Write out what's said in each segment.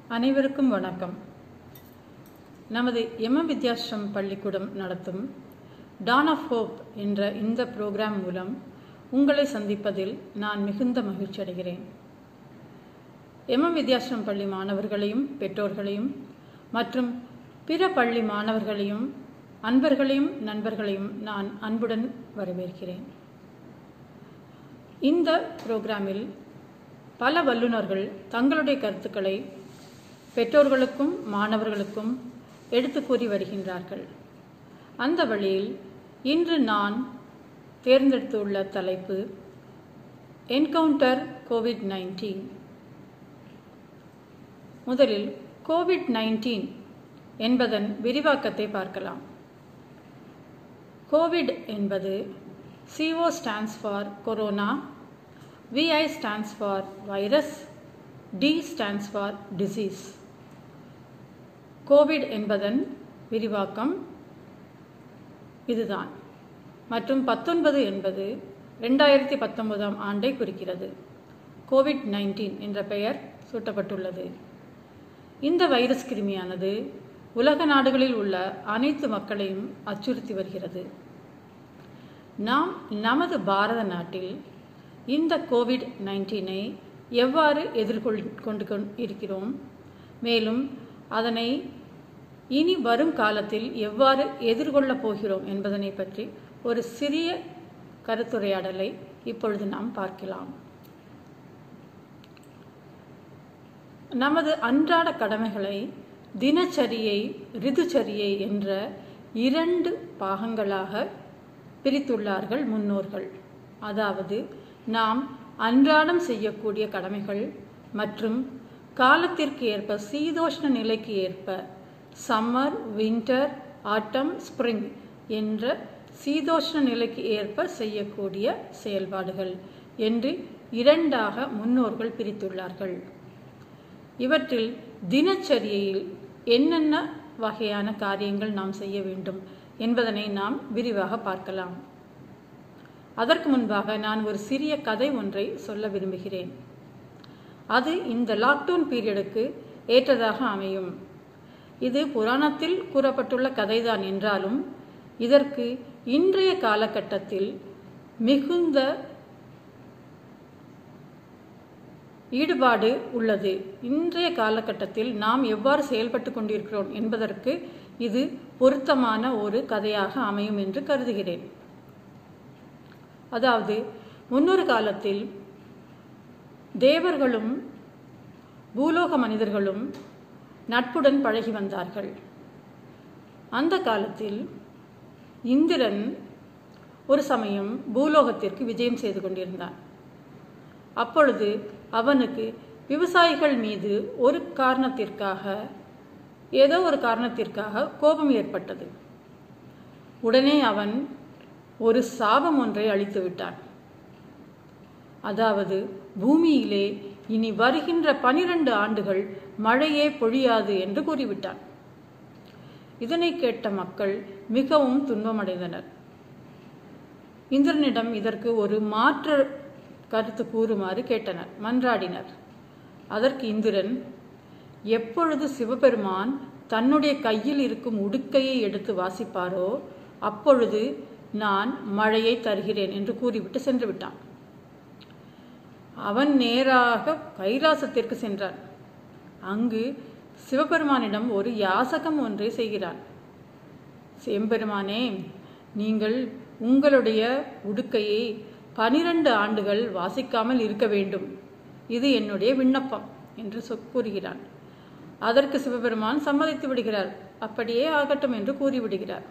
அனைவருக்கும் வணக்கம் நமது எம வித்யாஸ்ரம் பள்ளிக்கூடம் நடத்தும் டான் ஆஃப் ஹோப் என்ற இந்த புரோகிராம் மூலம் உங்களை சந்திப்பதில் நான் மிகுந்த மகிழ்ச்சி அடைகிறேன் எம வித்யாஸ்ரம் பள்ளி மாணவர்களையும் பெற்றோர்களையும் மற்றும் பிற பள்ளி மாணவர்களையும் அன்பர்களையும் நண்பர்களையும் நான் அன்புடன் வரவேற்கிறேன் இந்த புரோகிராமில் பல வல்லுநர்கள் தங்களுடைய கருத்துக்களை பெற்றோர்களுக்கும் மாணவர்களுக்கும் எடுத்து கூறி வருகின்றார்கள் அந்த வழியில் இன்று நான் தேர்ந்தெடுத்துள்ள தலைப்பு என்கவுண்டர் கோவிட் நைன்டீன் முதலில் கோவிட் நைன்டீன் என்பதன் விரிவாக்கத்தை பார்க்கலாம் கோவிட் என்பது CO stands for corona, VI stands for virus, D stands for disease. Covid என்பதன் விரிவாக்கம் இதுதான் மற்றும் பத்தொன்பது என்பது ரெண்டாயிரத்தி பத்தொன்பதாம் ஆண்டை குறிக்கிறது கோவிட் நைன்டீன் என்ற பெயர் சூட்டப்பட்டுள்ளது இந்த வைரஸ் கிருமியானது உலக நாடுகளில் உள்ள அனைத்து மக்களையும் அச்சுறுத்தி வருகிறது நாம் நமது பாரத நாட்டில் இந்த கோவிட் நைன்டீனை எவ்வாறு எதிர்கொள் கொண்டு இருக்கிறோம் மேலும் அதனை இனி வரும் காலத்தில் எவ்வாறு எதிர்கொள்ளப் போகிறோம் என்பதனை பற்றி ஒரு சிறிய கருத்துரையாடலை இப்பொழுது நாம் பார்க்கலாம் நமது அன்றாட கடமைகளை தினச்சரியை ரிதுச்சரியை என்ற இரண்டு பாகங்களாக பிரித்துள்ளார்கள் முன்னோர்கள் அதாவது நாம் அன்றாடம் செய்யக்கூடிய கடமைகள் மற்றும் காலத்திற்கு ஏற்ப சீதோஷ்ண நிலைக்கு ஏற்ப சம்மர் வின்டர் ஆட்டம் ஸ்ப்ரிங் என்ற சீதோஷ்ண நிலைக்கு ஏற்ப செய்யக்கூடிய செயல்பாடுகள் என்று இரண்டாக முன்னோர்கள் பிரித்துள்ளார்கள் இவற்றில் தினச்சரியையில் என்னென்ன வகையான காரியங்கள் நாம் செய்ய வேண்டும் என்பதனை நாம் விரிவாக பார்க்கலாம் அதற்கு முன்பாக நான் ஒரு சிறிய கதை ஒன்றை சொல்ல விரும்புகிறேன் அது இந்த லாக்டவுன் பீரியடுக்கு ஏற்றதாக அமையும் இது புராணத்தில் கூறப்பட்டுள்ள கதைதான் என்றாலும் இதற்கு இன்றைய காலகட்டத்தில் மிகுந்த ஈடுபாடு உள்ளது இன்றைய காலகட்டத்தில் நாம் எவ்வாறு செயல்பட்டு கொண்டிருக்கிறோம் என்பதற்கு இது பொருத்தமான ஒரு கதையாக அமையும் என்று கருதுகிறேன் அதாவது முன்னொரு காலத்தில் தேவர்களும் பூலோக மனிதர்களும் நட்புடன் பழகி வந்தார்கள் அந்த காலத்தில் இந்திரன் ஒரு சமயம் பூலோகத்திற்கு விஜயம் செய்து கொண்டிருந்தான் அப்பொழுது அவனுக்கு விவசாயிகள் மீது ஒரு காரணத்திற்காக ஏதோ ஒரு காரணத்திற்காக கோபம் ஏற்பட்டது உடனே அவன் ஒரு சாபம் ஒன்றை அளித்து விட்டான் அதாவது பூமியிலே இனி வருகின்ற பனிரெண்டு ஆண்டுகள் மழையே பொழியாது என்று கூறிவிட்டான் இதனை கேட்ட மக்கள் மிகவும் துன்பமடைந்தனர் இந்திரனிடம் இதற்கு ஒரு மாற்று கருத்து கூறுமாறு கேட்டனர் மன்றாடினர் அதற்கு இந்திரன் எப்பொழுது சிவபெருமான் தன்னுடைய கையில் இருக்கும் உடுக்கையை எடுத்து வாசிப்பாரோ அப்பொழுது நான் மழையை தருகிறேன் என்று கூறிவிட்டு சென்று விட்டான் அவன் நேராக கைலாசத்திற்கு சென்றான் அங்கு சிவபெருமானிடம் ஒரு யாசகம் ஒன்றை செய்கிறான் செம்பெருமானே நீங்கள் உங்களுடைய உடுக்கையை பனிரெண்டு ஆண்டுகள் வாசிக்காமல் இருக்க வேண்டும் இது என்னுடைய விண்ணப்பம் என்று கூறுகிறான் அதற்கு சிவபெருமான் சம்மதித்து விடுகிறார் அப்படியே ஆகட்டும் என்று கூறிவிடுகிறார்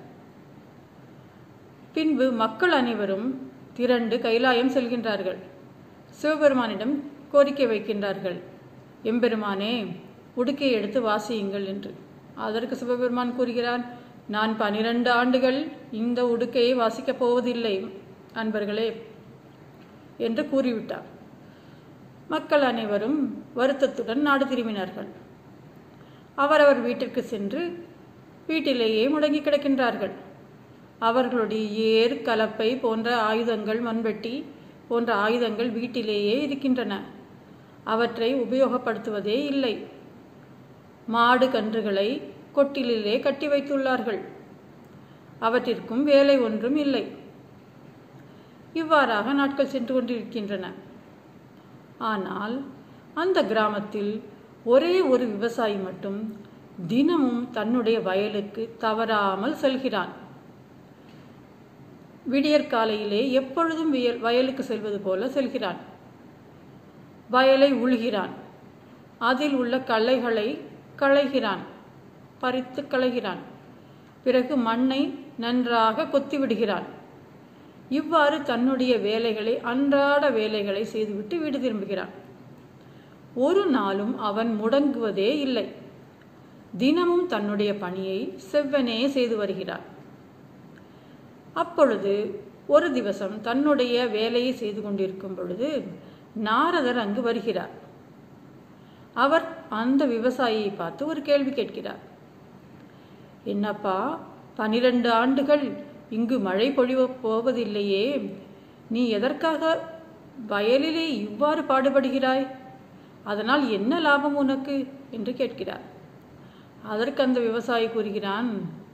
பின்பு மக்கள் அனைவரும் திரண்டு கைலாயம் செல்கின்றார்கள் சிவபெருமானிடம் கோரிக்கை வைக்கின்றார்கள் எம்பெருமானே உடுக்கையை எடுத்து வாசியுங்கள் என்று அதற்கு சிவபெருமான் கூறுகிறார் நான் பனிரெண்டு ஆண்டுகள் இந்த உடுக்கையை வாசிக்கப் போவதில்லை அன்பர்களே என்று கூறிவிட்டார் மக்கள் அனைவரும் வருத்தத்துடன் நாடு திரும்பினார்கள் அவரவர் வீட்டிற்கு சென்று வீட்டிலேயே முடங்கி கிடக்கின்றார்கள் அவர்களுடைய ஏர் கலப்பை போன்ற ஆயுதங்கள் மண்வெட்டி போன்ற ஆயுதங்கள் வீட்டிலேயே இருக்கின்றன அவற்றை உபயோகப்படுத்துவதே இல்லை மாடு கன்றுகளை கொட்டிலே கட்டி வைத்துள்ளார்கள் அவற்றிற்கும் வேலை ஒன்றும் இல்லை இவ்வாறாக நாட்கள் சென்று கொண்டிருக்கின்றன ஆனால் அந்த கிராமத்தில் ஒரே ஒரு விவசாயி மட்டும் தினமும் தன்னுடைய வயலுக்கு தவறாமல் செல்கிறான் விடியற்காலையிலே எப்பொழுதும் வியல் வயலுக்கு செல்வது போல செல்கிறான் வயலை உழுகிறான் அதில் உள்ள களைகளை களைகிறான் பறித்து களைகிறான் பிறகு மண்ணை நன்றாக கொத்தி விடுகிறான் இவ்வாறு தன்னுடைய வேலைகளை அன்றாட வேலைகளை செய்துவிட்டு வீடு திரும்புகிறான் ஒரு நாளும் அவன் முடங்குவதே இல்லை தினமும் தன்னுடைய பணியை செவ்வனே செய்து வருகிறான் அப்பொழுது ஒரு திவசம் தன்னுடைய வேலையை செய்து கொண்டிருக்கும் பொழுது நாரதர் அங்கு வருகிறார் அவர் அந்த விவசாயியை பார்த்து ஒரு கேள்வி கேட்கிறார் என்னப்பா பனிரெண்டு ஆண்டுகள் இங்கு மழை பொழிவ போவதில்லையே நீ எதற்காக வயலிலே இவ்வாறு பாடுபடுகிறாய் அதனால் என்ன லாபம் உனக்கு என்று கேட்கிறார் அதற்கு அந்த விவசாயி கூறுகிறான்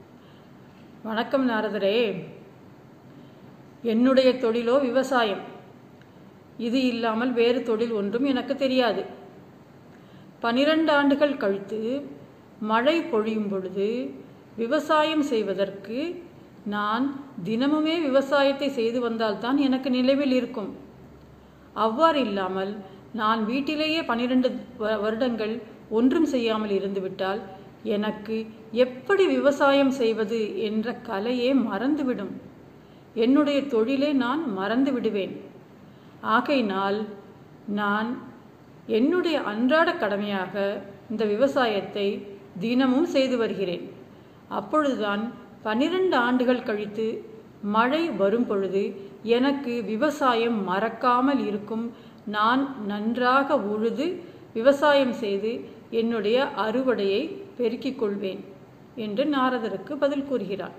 வணக்கம் நாரதரே என்னுடைய தொழிலோ விவசாயம் இது இல்லாமல் வேறு தொழில் ஒன்றும் எனக்கு தெரியாது பனிரெண்டு ஆண்டுகள் கழித்து மழை பொழியும் பொழுது விவசாயம் செய்வதற்கு நான் தினமுமே விவசாயத்தை செய்து வந்தால்தான் எனக்கு நிலவில் இருக்கும் அவ்வாறு இல்லாமல் நான் வீட்டிலேயே பனிரெண்டு வருடங்கள் ஒன்றும் செய்யாமல் இருந்துவிட்டால் எனக்கு எப்படி விவசாயம் செய்வது என்ற கலையே மறந்துவிடும் என்னுடைய தொழிலை நான் மறந்து விடுவேன் ஆகையினால் நான் என்னுடைய அன்றாட கடமையாக இந்த விவசாயத்தை தினமும் செய்து வருகிறேன் அப்பொழுதுதான் பனிரெண்டு ஆண்டுகள் கழித்து மழை வரும் பொழுது எனக்கு விவசாயம் மறக்காமல் இருக்கும் நான் நன்றாக உழுது விவசாயம் செய்து என்னுடைய அறுவடையை பெருக்கிக் கொள்வேன் என்று நாரதருக்கு பதில் கூறுகிறார்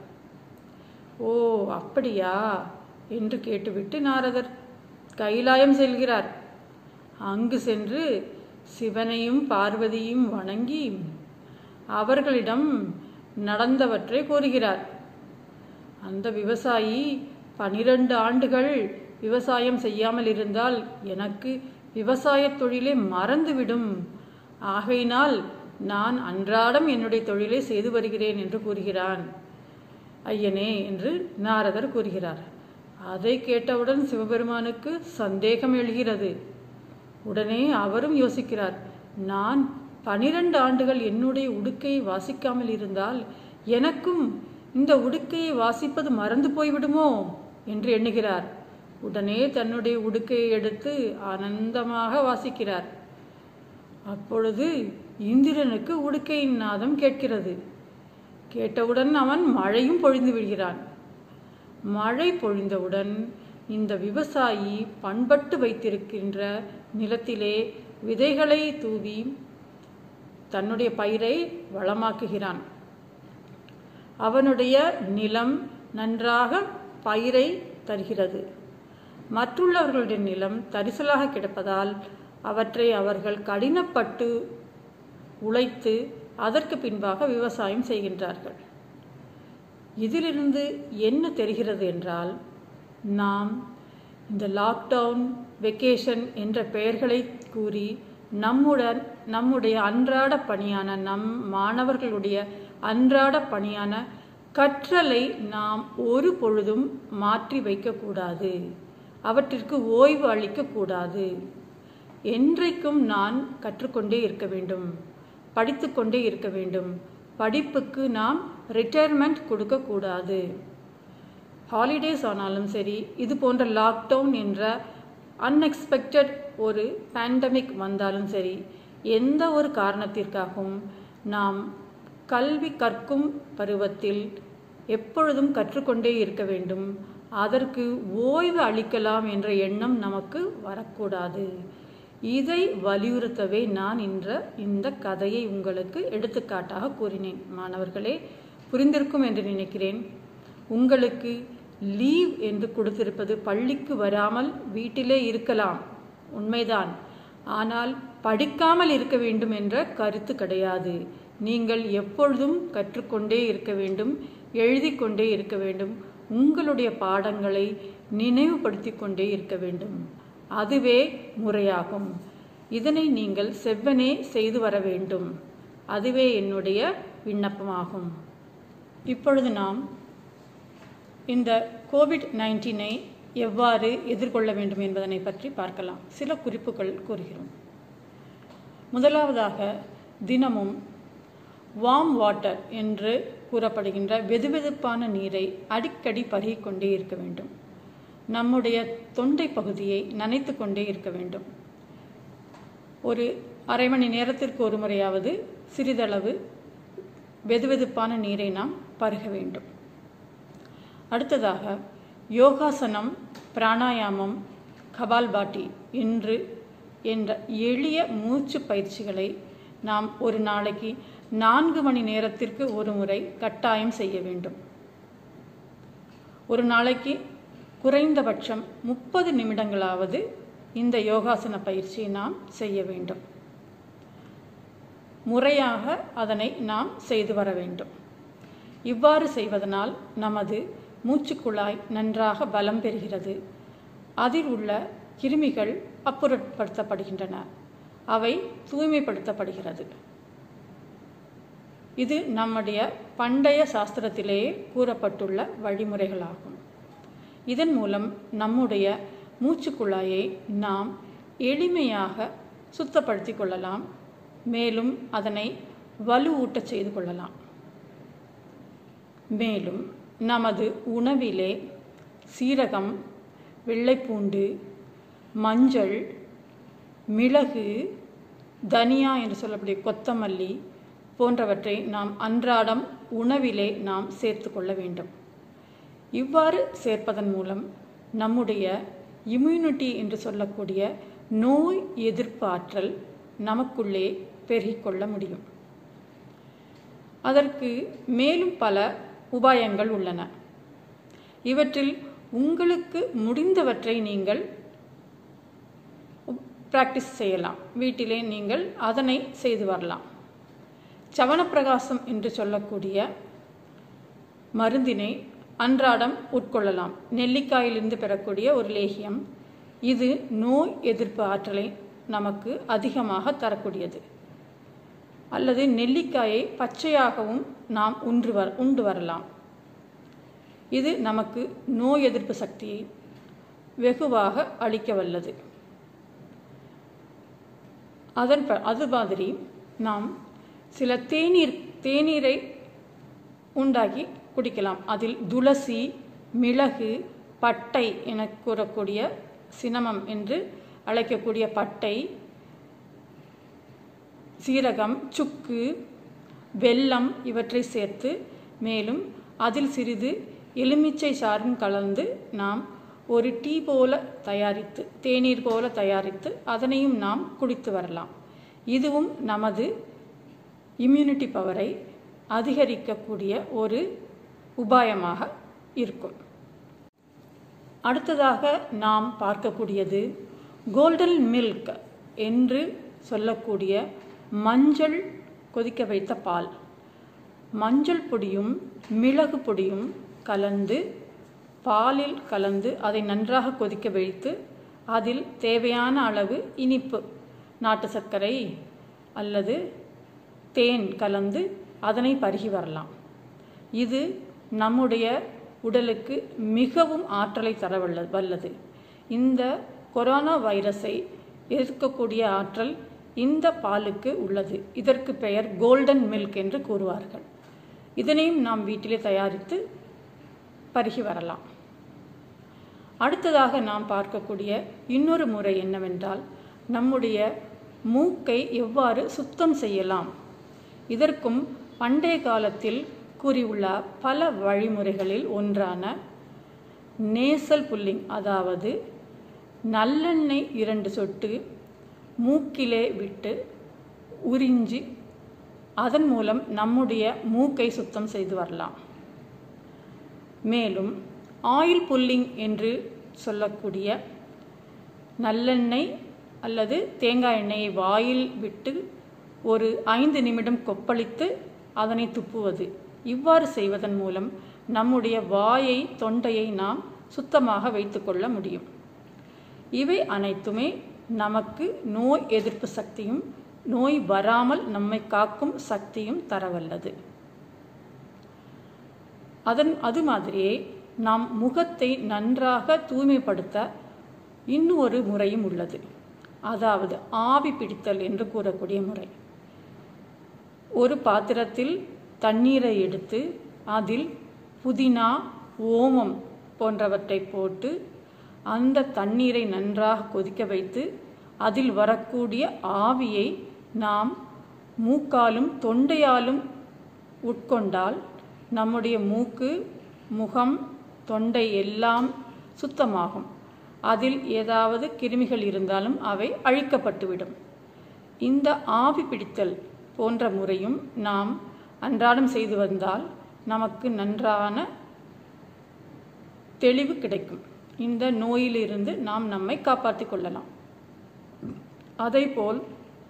ஓ அப்படியா என்று கேட்டுவிட்டு நாரதர் கைலாயம் செல்கிறார் அங்கு சென்று சிவனையும் பார்வதியும் வணங்கி அவர்களிடம் நடந்தவற்றை கூறுகிறார் அந்த விவசாயி பனிரெண்டு ஆண்டுகள் விவசாயம் செய்யாமல் இருந்தால் எனக்கு விவசாயத் தொழிலே மறந்துவிடும் ஆகையினால் நான் அன்றாடம் என்னுடைய தொழிலை செய்து வருகிறேன் என்று கூறுகிறான் ஐயனே என்று நாரதர் கூறுகிறார் அதை கேட்டவுடன் சிவபெருமானுக்கு சந்தேகம் எழுகிறது உடனே அவரும் யோசிக்கிறார் நான் பனிரெண்டு ஆண்டுகள் என்னுடைய உடுக்கையை வாசிக்காமல் இருந்தால் எனக்கும் இந்த உடுக்கையை வாசிப்பது மறந்து போய்விடுமோ என்று எண்ணுகிறார் உடனே தன்னுடைய உடுக்கையை எடுத்து ஆனந்தமாக வாசிக்கிறார் அப்பொழுது இந்திரனுக்கு உடுக்கையின் நாதம் கேட்கிறது கேட்டவுடன் அவன் மழையும் பொழிந்து விடுகிறான் மழை பொழிந்தவுடன் இந்த விவசாயி பண்பட்டு வைத்திருக்கின்ற நிலத்திலே விதைகளை தூவி தன்னுடைய பயிரை வளமாக்குகிறான் அவனுடைய நிலம் நன்றாக பயிரை தருகிறது மற்றுள்ளவர்களுடைய நிலம் தரிசலாக கிடப்பதால் அவற்றை அவர்கள் கடினப்பட்டு உழைத்து அதற்கு பின்பாக விவசாயம் செய்கின்றார்கள் இதிலிருந்து என்ன தெரிகிறது என்றால் நாம் இந்த லாக்டவுன் வெக்கேஷன் என்ற பெயர்களை கூறி நம்முடன் நம்முடைய அன்றாட பணியான நம் மாணவர்களுடைய அன்றாட பணியான கற்றலை நாம் ஒரு பொழுதும் மாற்றி வைக்கக்கூடாது அவற்றிற்கு ஓய்வு அளிக்கக்கூடாது என்றைக்கும் நான் கற்றுக்கொண்டே இருக்க வேண்டும் படித்து கொண்டே இருக்க வேண்டும் படிப்புக்கு நாம் ரிட்டையர்மெண்ட் கொடுக்கக்கூடாது ஹாலிடேஸ் ஆனாலும் சரி இது போன்ற லாக்டவுன் என்ற அன்எக்ஸ்பெக்டட் ஒரு பேண்டமிக் வந்தாலும் சரி எந்த ஒரு காரணத்திற்காகவும் நாம் கல்வி கற்கும் பருவத்தில் எப்பொழுதும் கற்றுக்கொண்டே இருக்க வேண்டும் அதற்கு ஓய்வு அளிக்கலாம் என்ற எண்ணம் நமக்கு வரக்கூடாது இதை வலியுறுத்தவே நான் இன்ற இந்த கதையை உங்களுக்கு எடுத்துக்காட்டாக கூறினேன் மாணவர்களே புரிந்திருக்கும் என்று நினைக்கிறேன் உங்களுக்கு லீவ் என்று கொடுத்திருப்பது பள்ளிக்கு வராமல் வீட்டிலே இருக்கலாம் உண்மைதான் ஆனால் படிக்காமல் இருக்க வேண்டும் என்ற கருத்து கிடையாது நீங்கள் எப்பொழுதும் கற்றுக்கொண்டே இருக்க வேண்டும் எழுதி கொண்டே இருக்க வேண்டும் உங்களுடைய பாடங்களை நினைவுபடுத்தி கொண்டே இருக்க வேண்டும் அதுவே முறையாகும் இதனை நீங்கள் செவ்வனே செய்து வர வேண்டும் அதுவே என்னுடைய விண்ணப்பமாகும் இப்பொழுது நாம் இந்த கோவிட் நைன்டீனை எவ்வாறு எதிர்கொள்ள வேண்டும் என்பதனை பற்றி பார்க்கலாம் சில குறிப்புகள் கூறுகிறோம் முதலாவதாக தினமும் வார்ம் வாட்டர் என்று கூறப்படுகின்ற வெதுவெதுப்பான நீரை அடிக்கடி பருகிக்கொண்டே இருக்க வேண்டும் நம்முடைய தொண்டை பகுதியை நனைத்து கொண்டே இருக்க வேண்டும் ஒரு அரை மணி நேரத்திற்கு ஒரு முறையாவது சிறிதளவு வெதுவெதுப்பான நீரை நாம் பருக வேண்டும் அடுத்ததாக யோகாசனம் பிராணாயாமம் கபால்பாட்டி என்று என்ற எளிய மூச்சு பயிற்சிகளை நாம் ஒரு நாளைக்கு நான்கு மணி நேரத்திற்கு ஒரு முறை கட்டாயம் செய்ய வேண்டும் ஒரு நாளைக்கு குறைந்தபட்சம் முப்பது நிமிடங்களாவது இந்த யோகாசன பயிற்சியை நாம் செய்ய வேண்டும் முறையாக அதனை நாம் செய்து வர வேண்டும் இவ்வாறு செய்வதனால் நமது மூச்சுக்குழாய் நன்றாக பலம் பெறுகிறது அதில் உள்ள கிருமிகள் அப்புறப்படுத்தப்படுகின்றன அவை தூய்மைப்படுத்தப்படுகிறது இது நம்முடைய பண்டைய சாஸ்திரத்திலேயே கூறப்பட்டுள்ள வழிமுறைகளாகும் இதன் மூலம் நம்முடைய மூச்சுக்குழாயை நாம் எளிமையாக சுத்தப்படுத்தி கொள்ளலாம் மேலும் அதனை வலுவூட்டச் செய்து கொள்ளலாம் மேலும் நமது உணவிலே சீரகம் வெள்ளைப்பூண்டு மஞ்சள் மிளகு தனியா என்று சொல்லக்கூடிய கொத்தமல்லி போன்றவற்றை நாம் அன்றாடம் உணவிலே நாம் சேர்த்து கொள்ள வேண்டும் இவ்வாறு சேர்ப்பதன் மூலம் நம்முடைய இம்யூனிட்டி என்று சொல்லக்கூடிய நோய் எதிர்ப்பு ஆற்றல் நமக்குள்ளே பெருகிக்கொள்ள முடியும் அதற்கு மேலும் பல உபாயங்கள் உள்ளன இவற்றில் உங்களுக்கு முடிந்தவற்றை நீங்கள் பிராக்டிஸ் செய்யலாம் வீட்டிலே நீங்கள் அதனை செய்து வரலாம் சவனப்பிரகாசம் என்று சொல்லக்கூடிய மருந்தினை அன்றாடம் உட்கொள்ளலாம் நெல்லிக்காயிலிருந்து பெறக்கூடிய ஒரு லேகியம் இது நோய் எதிர்ப்பு ஆற்றலை நமக்கு அதிகமாக தரக்கூடியது அல்லது நெல்லிக்காயை பச்சையாகவும் நாம் உன்று வர உண்டு வரலாம் இது நமக்கு நோய் எதிர்ப்பு சக்தியை வெகுவாக அளிக்க வல்லது அதன் ப அது மாதிரி நாம் சில தேநீர் தேநீரை உண்டாக்கி குடிக்கலாம் அதில் துளசி மிளகு பட்டை என கூறக்கூடிய சினமம் என்று அழைக்கக்கூடிய பட்டை சீரகம் சுக்கு வெல்லம் இவற்றை சேர்த்து மேலும் அதில் சிறிது எலுமிச்சை சாறும் கலந்து நாம் ஒரு டீ போல தயாரித்து தேநீர் போல தயாரித்து அதனையும் நாம் குடித்து வரலாம் இதுவும் நமது இம்யூனிட்டி பவரை அதிகரிக்கக்கூடிய ஒரு உபாயமாக இருக்கும் அடுத்ததாக நாம் பார்க்கக்கூடியது கோல்டன் மில்க் என்று சொல்லக்கூடிய மஞ்சள் கொதிக்க வைத்த பால் மஞ்சள் பொடியும் மிளகு பொடியும் கலந்து பாலில் கலந்து அதை நன்றாக கொதிக்க வைத்து அதில் தேவையான அளவு இனிப்பு நாட்டு சர்க்கரை அல்லது தேன் கலந்து அதனை பருகி வரலாம் இது நம்முடைய உடலுக்கு மிகவும் ஆற்றலை தர வல்ல வல்லது இந்த கொரோனா வைரஸை எதிர்க்கக்கூடிய ஆற்றல் இந்த பாலுக்கு உள்ளது இதற்கு பெயர் கோல்டன் மில்க் என்று கூறுவார்கள் இதனையும் நாம் வீட்டிலே தயாரித்து பருகி வரலாம் அடுத்ததாக நாம் பார்க்கக்கூடிய இன்னொரு முறை என்னவென்றால் நம்முடைய மூக்கை எவ்வாறு சுத்தம் செய்யலாம் இதற்கும் பண்டைய காலத்தில் கூறியுள்ள பல வழிமுறைகளில் ஒன்றான நேசல் புல்லிங் அதாவது நல்லெண்ணெய் இரண்டு சொட்டு மூக்கிலே விட்டு உறிஞ்சி அதன் மூலம் நம்முடைய மூக்கை சுத்தம் செய்து வரலாம் மேலும் ஆயில் புல்லிங் என்று சொல்லக்கூடிய நல்லெண்ணெய் அல்லது தேங்காய் எண்ணெயை வாயில் விட்டு ஒரு ஐந்து நிமிடம் கொப்பளித்து அதனை துப்புவது இவ்வாறு செய்வதன் மூலம் நம்முடைய வாயை தொண்டையை நாம் சுத்தமாக வைத்துக்கொள்ள முடியும் இவை அனைத்துமே நமக்கு நோய் எதிர்ப்பு சக்தியும் நோய் வராமல் நம்மை காக்கும் சக்தியும் தரவல்லது அதன் அது மாதிரியே நாம் முகத்தை நன்றாக தூய்மைப்படுத்த இன்னும் ஒரு முறையும் உள்ளது அதாவது ஆவி பிடித்தல் என்று கூறக்கூடிய முறை ஒரு பாத்திரத்தில் தண்ணீரை எடுத்து அதில் புதினா ஓமம் போன்றவற்றை போட்டு அந்த தண்ணீரை நன்றாக கொதிக்க வைத்து அதில் வரக்கூடிய ஆவியை நாம் மூக்காலும் தொண்டையாலும் உட்கொண்டால் நம்முடைய மூக்கு முகம் தொண்டை எல்லாம் சுத்தமாகும் அதில் ஏதாவது கிருமிகள் இருந்தாலும் அவை அழிக்கப்பட்டுவிடும் இந்த ஆவி பிடித்தல் போன்ற முறையும் நாம் அன்றாடம் செய்து வந்தால் நமக்கு நன்றான தெளிவு கிடைக்கும் இந்த நோயிலிருந்து நாம் நம்மை காப்பாற்றிக் கொள்ளலாம் அதேபோல்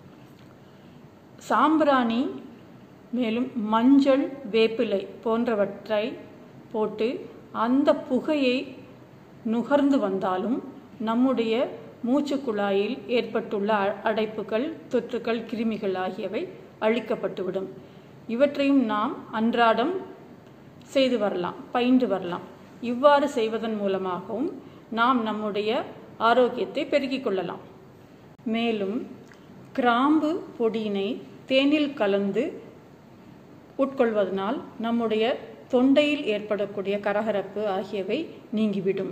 சாம்பிராணி மேலும் மஞ்சள் வேப்பிலை போன்றவற்றை போட்டு அந்த புகையை நுகர்ந்து வந்தாலும் நம்முடைய மூச்சு குழாயில் ஏற்பட்டுள்ள அடைப்புகள் தொற்றுகள் கிருமிகள் ஆகியவை அழிக்கப்பட்டுவிடும் இவற்றையும் நாம் அன்றாடம் செய்து வரலாம் பயின்று வரலாம் இவ்வாறு செய்வதன் மூலமாகவும் நாம் நம்முடைய ஆரோக்கியத்தை பெருக்கிக் கொள்ளலாம் மேலும் கிராம்பு பொடியினை தேனில் கலந்து உட்கொள்வதனால் நம்முடைய தொண்டையில் ஏற்படக்கூடிய கரகரப்பு ஆகியவை நீங்கிவிடும்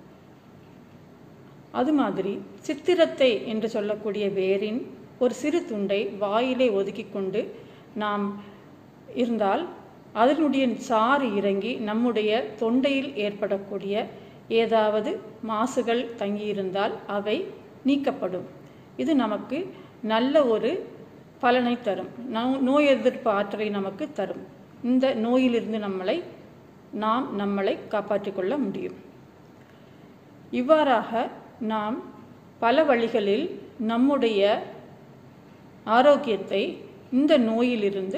அது மாதிரி சித்திரத்தை என்று சொல்லக்கூடிய வேரின் ஒரு சிறு துண்டை வாயிலே ஒதுக்கி கொண்டு நாம் இருந்தால் அதனுடைய சாறு இறங்கி நம்முடைய தொண்டையில் ஏற்படக்கூடிய ஏதாவது மாசுகள் தங்கியிருந்தால் அவை நீக்கப்படும் இது நமக்கு நல்ல ஒரு பலனை தரும் நோய் எதிர்ப்பு ஆற்றலை நமக்கு தரும் இந்த நோயிலிருந்து நம்மளை நாம் நம்மளை காப்பாற்றிக் கொள்ள முடியும் இவ்வாறாக நாம் பல வழிகளில் நம்முடைய ஆரோக்கியத்தை இந்த நோயிலிருந்து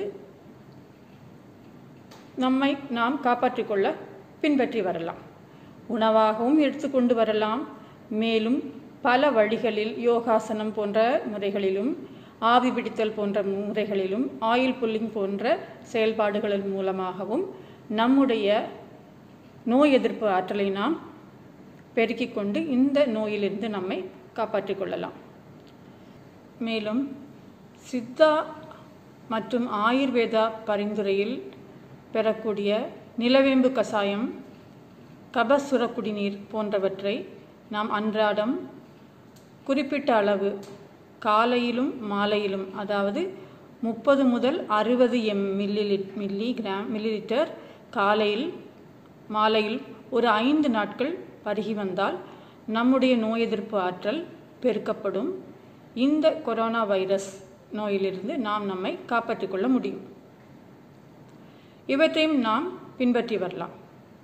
நம்மை நாம் காப்பாற்றிக் கொள்ள பின்பற்றி வரலாம் உணவாகவும் எடுத்துக்கொண்டு வரலாம் மேலும் பல வழிகளில் யோகாசனம் போன்ற முறைகளிலும் ஆவி பிடித்தல் போன்ற முறைகளிலும் ஆயில் புல்லிங் போன்ற செயல்பாடுகளின் மூலமாகவும் நம்முடைய நோய் எதிர்ப்பு ஆற்றலை நாம் பெருக்கிக் கொண்டு இந்த நோயிலிருந்து நம்மை காப்பாற்றிக் கொள்ளலாம் மேலும் சித்தா மற்றும் ஆயுர்வேதா பரிந்துரையில் பெறக்கூடிய நிலவேம்பு கசாயம் கபசுர குடிநீர் போன்றவற்றை நாம் அன்றாடம் குறிப்பிட்ட அளவு காலையிலும் மாலையிலும் அதாவது முப்பது முதல் அறுபது M milli lit milligram millilitre காலையில் மாலையில் ஒரு ஐந்து நாட்கள் பருகி வந்தால் நம்முடைய நோய் எதிர்ப்பு ஆற்றல் பெருக்கப்படும் இந்த கொரோனா வைரஸ் நோயிலிருந்து நாம் நம்மை காப்பாற்றிக் கொள்ள முடியும் இவற்றையும் நாம் பின்பற்றி வரலாம்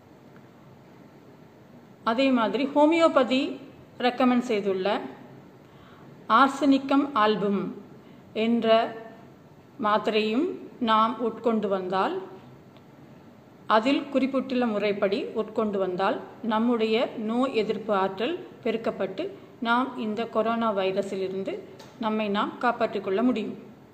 அதே மாதிரி ஹோமியோபதி ரெக்கமெண்ட் செய்துள்ள ஆர்சனிக்கம் ஆல்பம் என்ற மாத்திரையும் நாம் உட்கொண்டு வந்தால் அதில் குறிப்பிட்டுள்ள முறைப்படி உட்கொண்டு வந்தால் நம்முடைய நோய் எதிர்ப்பு ஆற்றல் பெருக்கப்பட்டு நாம் இந்த கொரோனா வைரஸிலிருந்து நம்மை நாம் காப்பாற்றிக் கொள்ள முடியும்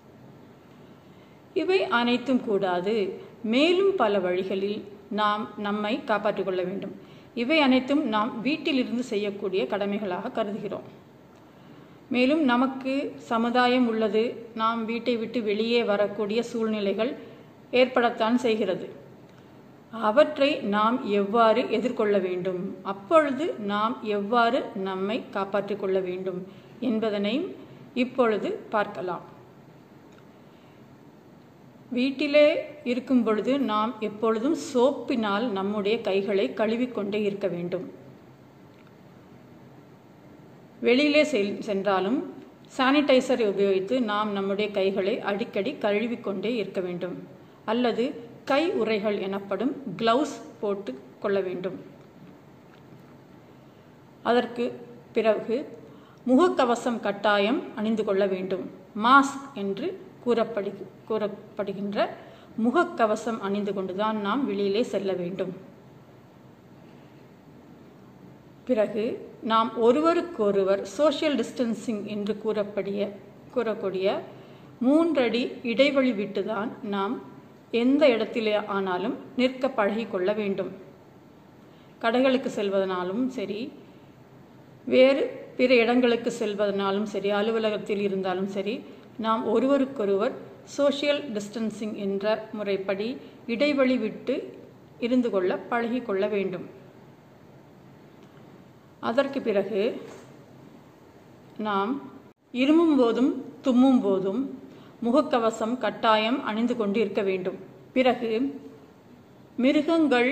இவை அனைத்தும் கூடாது மேலும் பல வழிகளில் நாம் நம்மை காப்பாற்றிக் கொள்ள வேண்டும் இவை அனைத்தும் நாம் வீட்டிலிருந்து செய்யக்கூடிய கடமைகளாக கருதுகிறோம் மேலும் நமக்கு சமுதாயம் உள்ளது நாம் வீட்டை விட்டு வெளியே வரக்கூடிய சூழ்நிலைகள் ஏற்படத்தான் செய்கிறது அவற்றை நாம் எவ்வாறு எதிர்கொள்ள வேண்டும் அப்பொழுது நாம் எவ்வாறு நம்மை காப்பாற்றிக் கொள்ள வேண்டும் என்பதனையும் இப்பொழுது பார்க்கலாம் வீட்டிலே இருக்கும் பொழுது நாம் எப்பொழுதும் சோப்பினால் நம்முடைய கைகளை கழுவிக்கொண்டே இருக்க வேண்டும் வெளியிலே சென்றாலும் சானிடைசரை உபயோகித்து நாம் நம்முடைய கைகளை அடிக்கடி கழுவிக்கொண்டே இருக்க வேண்டும் அல்லது கை உறைகள் எனப்படும் கிளவுஸ் போட்டு கொள்ள வேண்டும் அதற்கு பிறகு முகக்கவசம் கட்டாயம் அணிந்து கொள்ள வேண்டும் மாஸ்க் என்று கூறப்படு கூறப்படுகின்ற முகக்கவசம் அணிந்து கொண்டுதான் நாம் வெளியிலே செல்ல வேண்டும் பிறகு நாம் ஒருவருக்கொருவர் சோஷியல் டிஸ்டன்சிங் என்று கூறப்படிய கூறக்கூடிய மூன்றடி இடைவெளி விட்டுதான் நாம் எந்த இடத்திலே ஆனாலும் நிற்க பழகி கொள்ள வேண்டும் கடைகளுக்கு செல்வதனாலும் சரி வேறு பிற இடங்களுக்கு செல்வதனாலும் சரி அலுவலகத்தில் இருந்தாலும் சரி நாம் ஒருவருக்கொருவர் சோஷியல் டிஸ்டன்சிங் என்ற முறைப்படி இடைவெளி விட்டு இருந்து கொள்ள பழகி கொள்ள வேண்டும் அதற்கு பிறகு நாம் இருமும் போதும் தும்மும் போதும் முகக்கவசம் கட்டாயம் அணிந்து கொண்டு இருக்க வேண்டும் பிறகு மிருகங்கள்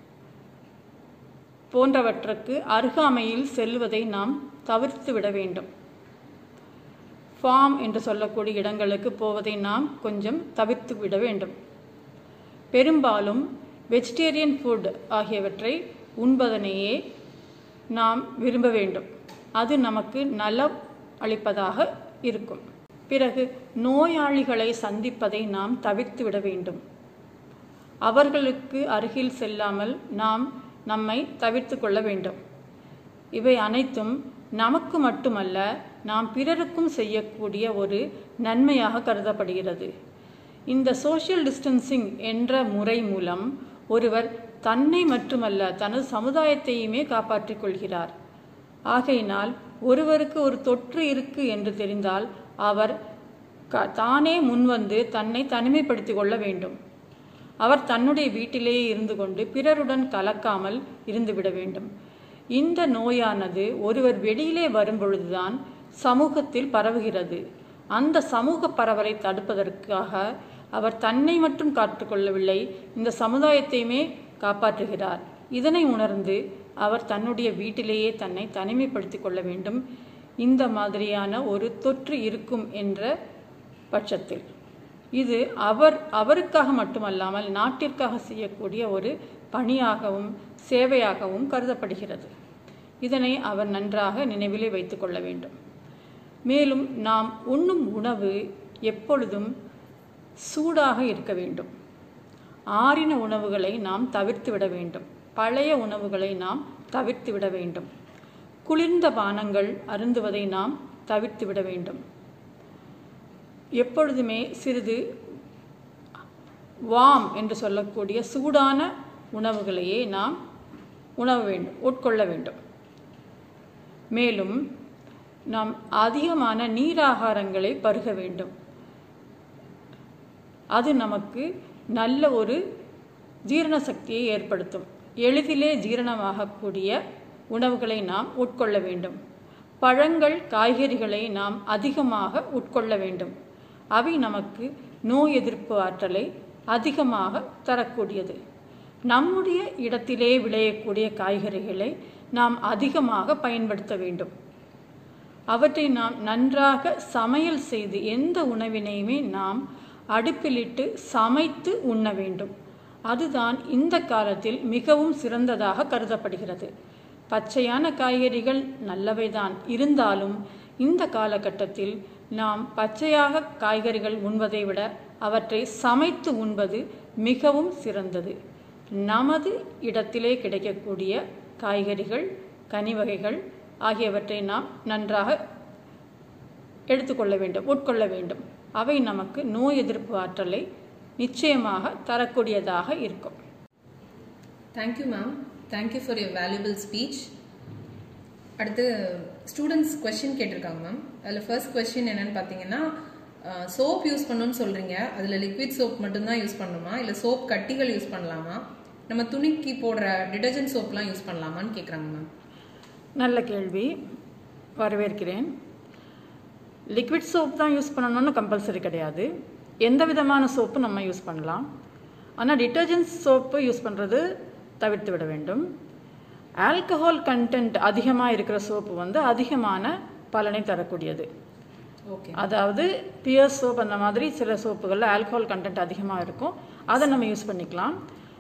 போன்றவற்றுக்கு அருகாமையில் செல்வதை நாம் தவிர்த்து விட வேண்டும் ஃபார்ம் என்று சொல்லக்கூடிய இடங்களுக்கு போவதை நாம் கொஞ்சம் தவிர்த்து விட வேண்டும் பெரும்பாலும் வெஜிடேரியன் ஃபுட் ஆகியவற்றை உண்பதனையே நாம் விரும்ப வேண்டும் அது நமக்கு நலம் அளிப்பதாக இருக்கும் பிறகு நோயாளிகளை சந்திப்பதை நாம் தவிர்த்து விட வேண்டும் அவர்களுக்கு அருகில் செல்லாமல் நாம் நம்மை தவிர்த்து கொள்ள வேண்டும் இவை அனைத்தும் நமக்கு மட்டுமல்ல நாம் பிறருக்கும் செய்யக்கூடிய ஒரு நன்மையாக கருதப்படுகிறது இந்த சோஷியல் டிஸ்டன்சிங் என்ற முறை மூலம் ஒருவர் தன்னை மட்டுமல்ல தனது சமுதாயத்தையுமே காப்பாற்றிக் கொள்கிறார் ஆகையினால் ஒருவருக்கு ஒரு தொற்று இருக்கு என்று தெரிந்தால் அவர் க- தானே முன்வந்து தன்னை தனிமைப்படுத்திக் கொள்ள வேண்டும் அவர் தன்னுடைய வீட்டிலேயே இருந்து கொண்டு பிறருடன் கலக்காமல் இருந்துவிட வேண்டும் இந்த நோயானது ஒருவர் வெளியிலே வரும்பொழுதுதான் சமூகத்தில் பரவுகிறது அந்த சமூக பரவலை தடுப்பதற்காக அவர் தன்னை மட்டும் காத்துக்கொள்ளவில்லை இந்த சமுதாயத்தையுமே காப்பாற்றுகிறார் இதனை உணர்ந்து அவர் தன்னுடைய வீட்டிலேயே தன்னை தனிமைப்படுத்திக் கொள்ள வேண்டும் இந்த மாதிரியான ஒரு தொற்று இருக்கும் என்ற பட்சத்தில் இது அவர் அவருக்காக மட்டுமல்லாமல் நாட்டிற்காக செய்யக்கூடிய ஒரு பணியாகவும் சேவையாகவும் கருதப்படுகிறது இதனை அவர் நன்றாக நினைவிலே வைத்துக் கொள்ள வேண்டும் மேலும் நாம் உண்ணும் உணவு எப்பொழுதும் சூடாக இருக்க வேண்டும் ஆறின உணவுகளை நாம் தவிர்த்து விட வேண்டும் பழைய உணவுகளை நாம் தவிர்த்து விட வேண்டும் குளிர்ந்த பானங்கள் அருந்துவதை நாம் தவிர்த்து விட வேண்டும் எப்பொழுதுமே சிறிது வாம் என்று சொல்லக்கூடிய சூடான உணவுகளையே நாம் உணவ வேண்டும் உட்கொள்ள வேண்டும் மேலும் நாம் அதிகமான நீராகாரங்களை பருக வேண்டும் அது நமக்கு நல்ல ஒரு ஜீரண சக்தியை ஏற்படுத்தும் எளிதிலே ஜீரணமாகக்கூடிய உணவுகளை நாம் உட்கொள்ள வேண்டும் பழங்கள் காய்கறிகளை நாம் அதிகமாக உட்கொள்ள வேண்டும் அவை நமக்கு நோய் எதிர்ப்பு ஆற்றலை அதிகமாக தரக்கூடியது நம்முடைய இடத்திலே விளையக்கூடிய காய்கறிகளை நாம் அதிகமாக பயன்படுத்த வேண்டும் அவற்றை நாம் நன்றாக சமையல் செய்து எந்த உணவினையுமே நாம் அடுப்பிலிட்டு சமைத்து உண்ண வேண்டும் அதுதான் இந்த காலத்தில் மிகவும் சிறந்ததாக கருதப்படுகிறது பச்சையான காய்கறிகள் நல்லவைதான் இருந்தாலும் இந்த காலகட்டத்தில் நாம் பச்சையாக காய்கறிகள் உண்பதை விட அவற்றை சமைத்து உண்பது மிகவும் சிறந்தது நமது இடத்திலே கிடைக்கக்கூடிய காய்கறிகள் கனி வகைகள் ஆகியவற்றை நாம் நன்றாக எடுத்துக்கொள்ள வேண்டும் உட்கொள்ள வேண்டும் அவை நமக்கு நோய் எதிர்ப்பு ஆற்றலை நிச்சயமாக தரக்கூடியதாக இருக்கும் thank you ma'am thank you for your valuable speech அடுத்து ஸ்டூடெண்ட்ஸ் கொஸ்டின் கேட்டிருக்காங்க மேம் அதில் ஃபர்ஸ்ட் கொஸ்டின் என்னன்னு பார்த்தீங்கன்னா சோப் யூஸ் பண்ணணும்னு சொல்கிறீங்க அதில் லிக்விட் சோப் மட்டும்தான் யூஸ் பண்ணணுமா இல்லை சோப் கட்டிகள் யூஸ் பண்ணலாமா நம்ம துணிக்கு போடுற டிடர்ஜென்ட் சோப்லாம் யூஸ் பண்ணலாமான்னு கேட்குறாங்க மேம் நல்ல கேள்வி வரவேற்கிறேன் லிக்விட் சோப் தான் யூஸ் பண்ணணும்னு கம்பல்சரி கிடையாது எந்த விதமான சோப்பு நம்ம யூஸ் பண்ணலாம் ஆனால் டிட்டர்ஜென்ட் சோப்பு யூஸ் பண்ணுறது தவிர்த்து விட வேண்டும் ஆல்கஹால் கண்டென்ட் அதிகமாக இருக்கிற சோப்பு வந்து அதிகமான பலனை தரக்கூடியது ஓகே அதாவது பியர் சோப் அந்த மாதிரி சில சோப்புகளில் ஆல்கஹால் கண்டென்ட் அதிகமாக இருக்கும் அதை நம்ம யூஸ் பண்ணிக்கலாம்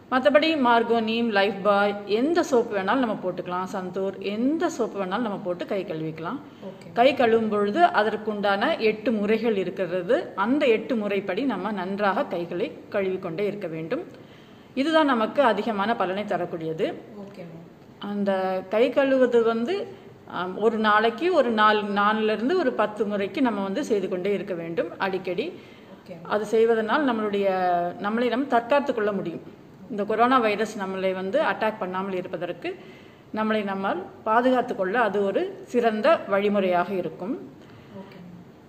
மற்றபடி மார்கோனியம் லைஃப் பாய் எந்த சோப்பு வேணாலும் நம்ம போட்டுக்கலாம் சந்தூர் எந்த சோப்பு வேணாலும் நம்ம போட்டு கை கழுவிக்கலாம் ஓகே கை கழுவும் பொழுது அதற்குண்டான எட்டு முறைகள் இருக்கிறது அந்த எட்டு முறைப்படி நம்ம நன்றாக கைகளை கழுவிக்கொண்டே இருக்க வேண்டும் இதுதான் நமக்கு அதிகமான பலனை தரக்கூடியது ஓகே மேம் அந்த கை கழுவுவது வந்து ஆம், ஒரு நாளைக்கு ஒரு நாலு நாலுல இருந்து ஒரு பத்து முறைக்கு நம்ம வந்து செய்து கொண்டே இருக்க வேண்டும் அடிக்கடி ஓகே அது செய்வதனால் நம்மளுடைய நம்மளை நம்ம தற்காத்துக் கொள்ள முடியும் இந்த கொரோனா வைரஸ் நம்மளை வந்து அட்டாக் பண்ணாமல் இருப்பதற்கு நம்மளை நம்மால் பாதுகாத்துக் கொள்ள அது ஒரு சிறந்த வழிமுறையாக இருக்கும் ஓகே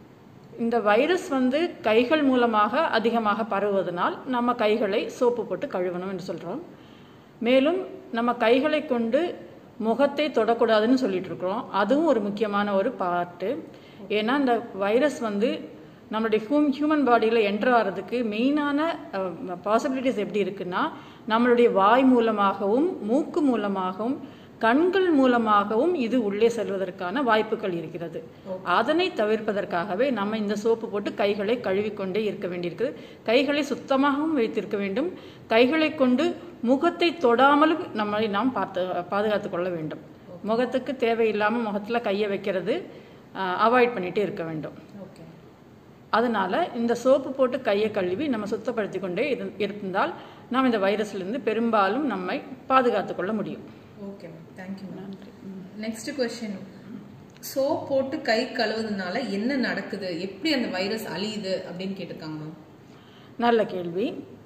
இந்த வைரஸ் வந்து கைகள் மூலமாக அதிகமாக பரவுவதனால் நம்ம கைகளை சோப்பு போட்டு கழுவணும் என்று சொல்கிறோம் மேலும் நம்ம கைகளை கொண்டு முகத்தை தொடக்கூடாதுன்னு சொல்லிட்டு இருக்கிறோம் அதுவும் ஒரு முக்கியமான ஒரு பார்ட்டு ஏன்னா இந்த வைரஸ் வந்து நம்மளுடைய ஹியூம் ஹியூமன் பாடியில் என்டர் ஆகிறதுக்கு மெயினான பாசிபிலிட்டிஸ் எப்படி இருக்குன்னா நம்மளுடைய வாய் மூலமாகவும் மூக்கு மூலமாகவும் கண்கள் மூலமாகவும் இது உள்ளே செல்வதற்கான வாய்ப்புகள் இருக்கிறது அதனை தவிர்ப்பதற்காகவே நம்ம இந்த சோப்பு போட்டு கைகளை கழுவிக்கொண்டே இருக்க வேண்டியிருக்குது கைகளை சுத்தமாகவும் வைத்திருக்க வேண்டும் கைகளை கொண்டு முகத்தை தொடாமலும் நம்மளை நாம் பார்த்து பாதுகாத்து கொள்ள வேண்டும் முகத்துக்கு தேவையில்லாமல் முகத்தில் கையை வைக்கிறது அவாய்ட் பண்ணிட்டே இருக்க வேண்டும் ஓகே அதனால இந்த சோப்பு போட்டு கையை கழுவி நம்ம சுத்தப்படுத்தி கொண்டே இரு- இருந்தால் நாம் இந்த வைரஸ்லேருந்து பெரும்பாலும் நம்மை பாதுகாத்து கொள்ள முடியும் okay ma'am thank you ma'am next question soap போட்டு கை கழுவுறதுனால என்ன நடக்குது எப்படி அந்த வைரஸ் அழியுது அப்படின்னு கேட்டிருக்காங்க மேம் நல்ல கேள்வி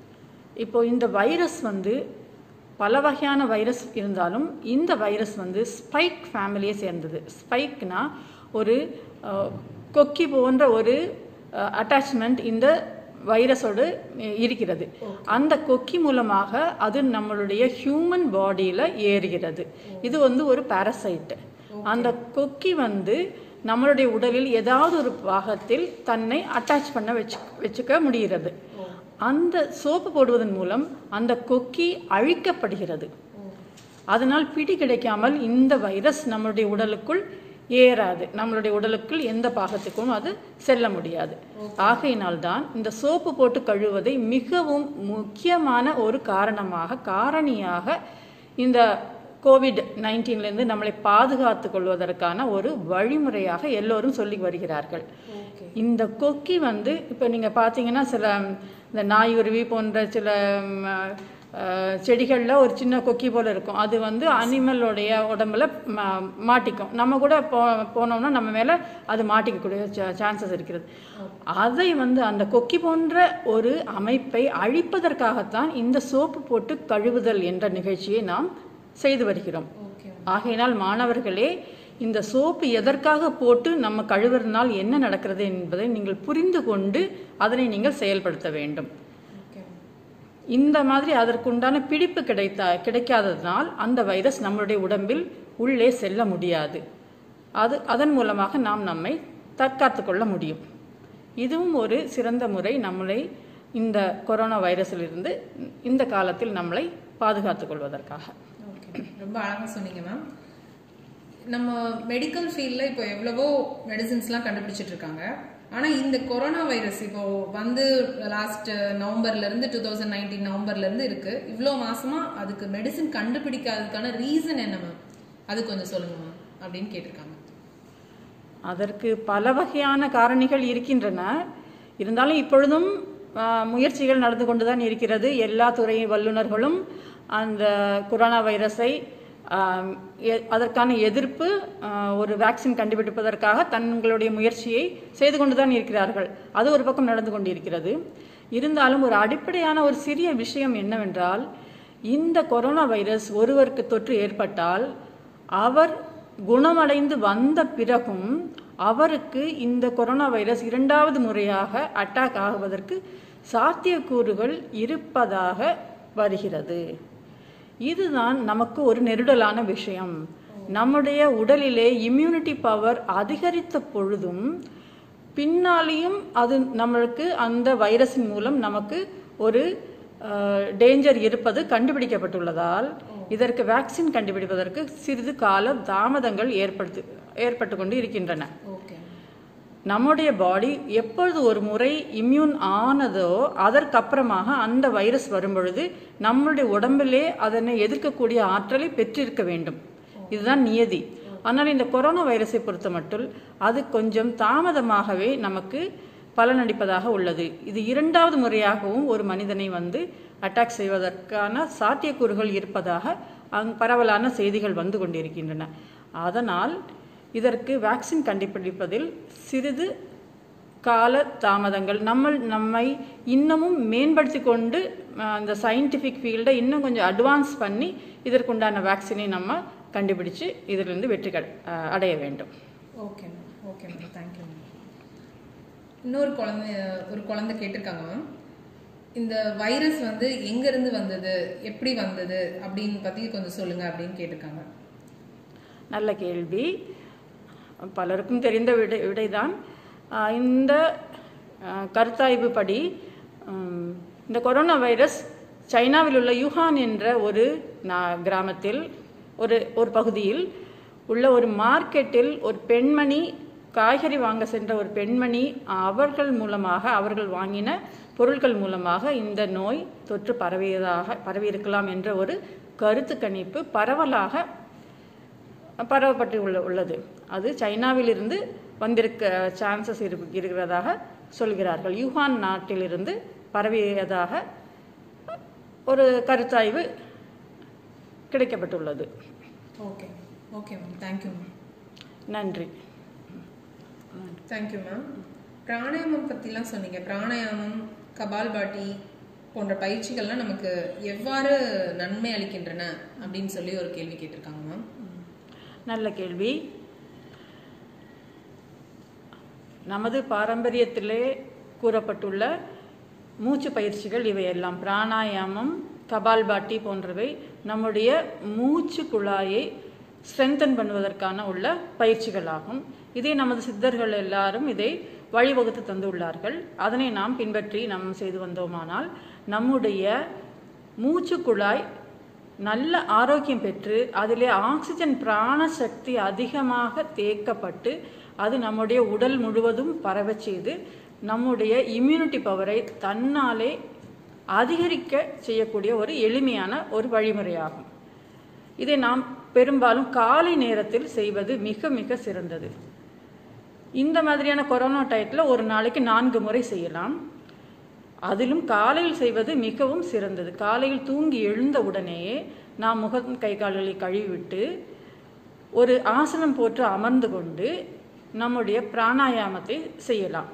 இப்போ இந்த வைரஸ் வந்து பல வகையான வைரஸ் இருந்தாலும் இந்த வைரஸ் வந்து ஸ்பைக் ஃபேமிலியை சேர்ந்தது ஸ்பைக்னா ஒரு அஹ், கொக்கி போன்ற ஒரு அட்டாச்மெண்ட் இந்த வைரஸோடு இருக்கிறது அந்த கொக்கி மூலமாக அது நம்மளுடைய ஹியூமன் பாடியில் ஏறுகிறது இது வந்து ஒரு பாரசைட் அந்த கொக்கி வந்து நம்மளுடைய உடலில் ஏதாவது ஒரு பாகத்தில் தன்னை அட்டாச் பண்ண வச்சு வச்சுக்க முடிகிறது அந்த சோப்பு போடுவதன் மூலம் அந்த கொக்கி அழிக்கப்படுகிறது அதனால் பிடி கிடைக்காமல் இந்த வைரஸ் நம்மளுடைய உடலுக்குள் ஏறாது நம்மளுடைய உடலுக்குள் எந்த பாகத்துக்கும் அது செல்ல முடியாது ஆகையினால்தான் இந்த சோப்பு போட்டு கழுவுவதை மிகவும் முக்கியமான ஒரு காரணமாக காரணியாக இந்த கோவிட் நைன்டீன்லேருந்து நம்மளை பாதுகாத்து கொள்வதற்கான ஒரு வழிமுறையாக எல்லோரும் சொல்லி வருகிறார்கள் ஓகே இந்த கொக்கி வந்து இப்போ நீங்கள் பார்த்தீங்கன்னா சில இந்த நாயுருவி போன்ற சில ம், அஹ், செடிகள்ல ஒரு சின்ன கொக்கி போல இருக்கும் அது வந்து அனிமலோடைய உடம்புல ம- மாட்டிக்கும் நம்ம கூட போ போனோம்னா நம்ம மேலே அது மாட்டிக்கக்கூடிய சான்சஸ் இருக்கிறது அதை வந்து அந்த கொக்கி போன்ற ஒரு அமைப்பை அழிப்பதற்காகத்தான் இந்த சோப்பு போட்டு கழுவுதல் என்ற நிகழ்ச்சியை நாம் செய்து வருகிறோம் ஓகே ஆகையினால் மாணவர்களே இந்த சோப்பு எதற்காக போட்டு நம்ம கழுவுறதுனால் என்ன நடக்கிறது என்பதை நீங்கள் புரிந்து கொண்டு அதனை நீங்கள் செயல்படுத்த வேண்டும் ஓகே இந்த மாதிரி அதற்குண்டான பிடிப்பு கிடைத்தா கிடைக்காததனால் அந்த வைரஸ் நம்மளுடைய உடம்பில் உள்ளே செல்ல முடியாது அது அதன் மூலமாக நாம் நம்மை தற்காத்து கொள்ள முடியும் இதுவும் ஒரு சிறந்த முறை நம்மளை இந்த கொரோனா வைரஸிலிருந்து இந்த காலத்தில் நம்மளை பாதுகாத்துக் கொள்வதற்காக ஓகே ரொம்ப அழகா சொன்னீங்க மேம் நம்ம மெடிக்கல் ஃபீல்டில் இப்போ எவ்வளவோ மெடிசின்ஸ்லாம் கண்டுபிடிச்சிட்டு இருக்காங்க ஆனால் இந்த கொரோனா வைரஸ் இப்போ வந்து லாஸ்ட் நவம்பர்ல இருந்து டூ தௌசண்ட் நைன்டீன் நவம்பர்ல இருந்து இருக்கு இவ்வளோ மாசமா அதுக்கு மெடிசின் கண்டுபிடிக்காததுக்கான ரீசன் என்ன மேம் அது கொஞ்சம் சொல்லுங்க மேம் அப்படின்னு கேட்டிருக்காங்க அதற்கு பல வகையான காரணிகள் இருக்கின்றன இருந்தாலும் இப்பொழுதும் ஆ, முயற்சிகள் நடந்து கொண்டுதான் இருக்கிறது எல்லா துறை வல்லுநர்களும் அந்த கொரோனா வைரஸை ஆம், எ- அதற்கான எதிர்ப்பு ஆ, ஒரு வேக்சின் கண்டுபிடிப்பதற்காக தங்களுடைய முயற்சியை செய்து கொண்டுதான் இருக்கிறார்கள் அது ஒரு பக்கம் நடந்து கொண்டிருக்கிறது இருந்தாலும் ஒரு அடிப்படையான ஒரு சிறிய விஷயம் என்னவென்றால் இந்த கொரோனா வைரஸ் ஒருவருக்கு தொற்று ஏற்பட்டால் அவர் குணமடைந்து வந்த பிறகும் அவருக்கு இந்த கொரோனா வைரஸ் இரண்டாவது முறையாக அட்டாக் ஆகுவதற்கு சாத்தியக்கூறுகள் இருப்பதாக வருகிறது இதுதான் நமக்கு ஒரு நெருடலான விஷயம் நம்முடைய உடலிலே இம்யூனிட்டி பவர் அதிகரித்த பொழுதும் பின்னாலேயும் அது நம்மளுக்கு அந்த வைரஸின் மூலம் நமக்கு ஒரு டேஞ்சர் இருப்பது கண்டுபிடிக்கப்பட்டுள்ளதால் இதற்கு வேக்சின் கண்டுபிடிப்பதற்கு சிறிது கால தாமதங்கள் ஏற்படுத்து ஏற்பட்டு கொண்டு இருக்கின்றன ஓகே நம்முடைய பாடி எப்பொழுது ஒரு முறை இம்யூன் ஆனதோ அதற்கப்புறமாக அந்த வைரஸ் வரும்பொழுது நம்மளுடைய உடம்பிலே அதனை எதிர்க்கக்கூடிய ஆற்றலை பெற்றிருக்க வேண்டும் இதுதான் நியதி ஆனால் இந்த கொரோனா வைரஸை பொறுத்த மட்டும் அது கொஞ்சம் தாமதமாகவே நமக்கு பலனளிப்பதாக உள்ளது இது இரண்டாவது முறையாகவும் ஒரு மனிதனை வந்து அட்டாக் செய்வதற்கான சாத்தியக்கூறுகள் இருப்பதாக அங் பரவலான செய்திகள் வந்து கொண்டிருக்கின்றன அதனால் இதற்கு வேக்சின் கண்டுபிடிப்பதில் சிறிது கால தாமதங்கள் நம்ம நம்மை இன்னமும் மேம்படுத்தி கொண்டு அஹ், அந்த சயின்டிஃபிக் ஃபீல்டை இன்னும் கொஞ்சம் அட்வான்ஸ் பண்ணி இதற்குண்டான வேக்சினை நம்ம கண்டுபிடிச்சு இதிலிருந்து வெற்றி கட- அஹ், அடைய வேண்டும் okay ma'am okay ma'am thank you ma'am இன்னொரு குழந்தை ஒரு குழந்தை கேட்டிருக்காங்க மேம் இந்த வைரஸ் வந்து எங்கேருந்து வந்தது எப்படி வந்தது அப்படின்னு பற்றி கொஞ்சம் சொல்லுங்க அப்படின்னு கேட்டிருக்காங்க நல்ல கேள்வி பலருக்கும் தெரிந்த விடை விடைதான் ஆஹ் இந்த ஆஹ், கருத்தாய்வு படி உம், இந்த கொரோனா வைரஸ் சைனாவில் உள்ள யுஹான் என்ற ஒரு நா- கிராமத்தில் ஒரு ஒரு பகுதியில் உள்ள ஒரு மார்க்கெட்டில் ஒரு பெண்மணி காய்கறி வாங்க சென்ற ஒரு பெண்மணி அவர்கள் மூலமாக அவர்கள் வாங்கின பொருட்கள் மூலமாக இந்த நோய் தொற்று பரவியதாக பரவியிருக்கலாம் என்ற ஒரு கருத்து கணிப்பு பரவலாக பரவப்பட்டு உள்ள உள்ளது அது சைனாவிலிருந்து வந்திருக்க சான்சஸ் இரு இருக்கிறதாக சொல்கிறார்கள் யூஹான் நாட்டிலிருந்து பரவியதாக ஒரு கருத்தாய்வு கிடைக்கப்பட்டுள்ளது okay okay ma'am thank you ma'am நன்றி தேங்க்யூ மேம் பிராணாயாமம் பற்றிலாம் சொன்னீங்க பிராணாயாமம் கபால்பாட்டி போன்ற பயிற்சிகள்லாம் நமக்கு எவ்வாறு நன்மை அளிக்கின்றன அப்படின்னு சொல்லி ஒரு கேள்வி கேட்டிருக்காங்க மேம் நல்ல கேள்வி நமது பாரம்பரியத்திலே கூறப்பட்டுள்ள மூச்சு பயிற்சிகள் இவையெல்லாம் பிராணாயாமம் கபால்பாட்டி போன்றவை நம்முடைய மூச்சு குழாயை ஸ்ட்ரென்தன் பண்ணுவதற்கான உள்ள பயிற்சிகளாகும் இதை நமது சித்தர்கள் எல்லாரும் இதை வழிவகுத்து தந்துள்ளார்கள் அதனை நாம் பின்பற்றி நாம் செய்து வந்தோமானால் நம்முடைய மூச்சு குழாய் நல்ல ஆரோக்கியம் பெற்று அதிலே ஆக்சிஜன் பிராண சக்தி அதிகமாக தேக்கப்பட்டு அது நம்முடைய உடல் முழுவதும் பரவச் செய்து நம்முடைய இம்யூனிட்டி பவரை தன்னாலே அதிகரிக்க செய்யக்கூடிய ஒரு எளிமையான ஒரு வழிமுறையாகும் இதை நாம் பெரும்பாலும் காலை நேரத்தில் செய்வது மிக மிக சிறந்தது இந்த மாதிரியான கொரோனா டயத்தில் ஒரு நாளைக்கு நான்கு முறை செய்யலாம் அதிலும் காலையில் செய்வது மிகவும் சிறந்தது காலையில் தூங்கி எழுந்த உடனேயே நாம் முகம் கை கால்களை கழுவிவிட்டு ஒரு ஆசனம் போட்டு அமர்ந்து கொண்டு நம்முடைய பிராணாயாமத்தை செய்யலாம்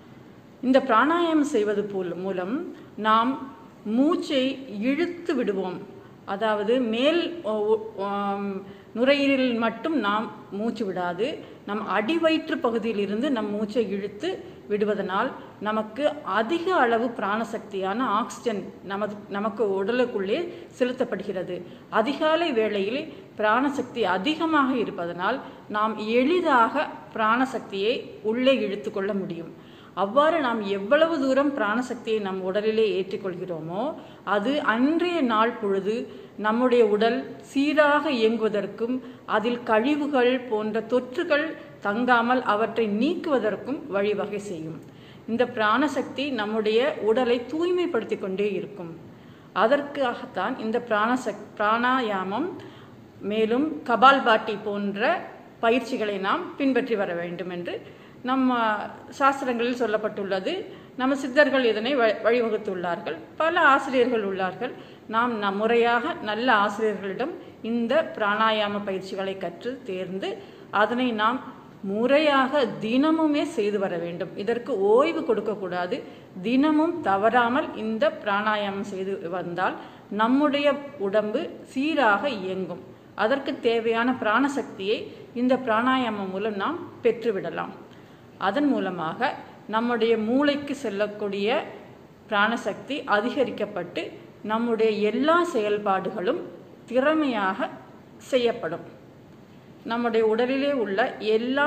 இந்த பிராணாயாமம் செய்வது போல் மூலம் நாம் மூச்சை இழுத்து விடுவோம் அதாவது மேல் ஒ- ஒ- ஆம், நுரையீரலில் மட்டும் நாம் மூச்சு விடாது நம் அடிவயிற்று பகுதியில் இருந்து நம் மூச்சை இழுத்து விடுவதனால் நமக்கு அதிக அளவு பிராணசக்தியான ஆக்சிஜன் நமது நமக்கு உடலுக்குள்ளே செலுத்தப்படுகிறது அதிகாலை வேளையில் பிராணசக்தி அதிகமாக இருப்பதனால் நாம் எளிதாக பிராணசக்தியை உள்ளே இழுத்து கொள்ள முடியும் அவ்வாறு நாம் எவ்வளவு தூரம் பிராணசக்தியை நம் உடலிலே ஏற்றிக்கொள்கிறோமோ அது அன்றைய நாள் பொழுது நம்முடைய உடல் சீராக இயங்குவதற்கும் அதில் கழிவுகள் போன்ற தொற்றுகள் தங்காமல் அவற்றை நீக்குவதற்கும் வழிவகை செய்யும் இந்த பிராணசக்தி நம்முடைய உடலை தூய்மைப்படுத்தி கொண்டே இருக்கும் அதற்காகத்தான் இந்த பிராணசக் பிராணாயாமம் மேலும் கபால்பாட்டி போன்ற பயிற்சிகளை நாம் பின்பற்றி வர வேண்டும் என்று நம்ம சாஸ்திரங்களில் சொல்லப்பட்டுள்ளது நம்ம சித்தர்கள் இதனை வ- வழிவகுத்துள்ளார்கள் பல ஆசிரியர்கள் உள்ளார்கள் நாம் நம் முறையாக நல்ல ஆசிரியர்களிடம் இந்த பிராணாயாம பயிற்சிகளை கற்று தேர்ந்து அதனை நாம் முறையாக தினமுமே செய்து வர வேண்டும் இதற்கு ஓய்வு கொடுக்கக்கூடாது தினமும் தவறாமல் இந்த பிராணாயாமம் செய்து வந்தால் நம்முடைய உடம்பு சீராக இயங்கும் அதற்கு தேவையான பிராணசக்தியை இந்த பிராணாயாமம் மூலம் நாம் பெற்றுவிடலாம் அதன் மூலமாக நம்முடைய மூளைக்கு செல்லக்கூடிய பிராணசக்தி அதிகரிக்கப்பட்டு நம்முடைய எல்லா செயல்பாடுகளும் திறமையாக செய்யப்படும் நம்முடைய உடலிலே உள்ள எல்லா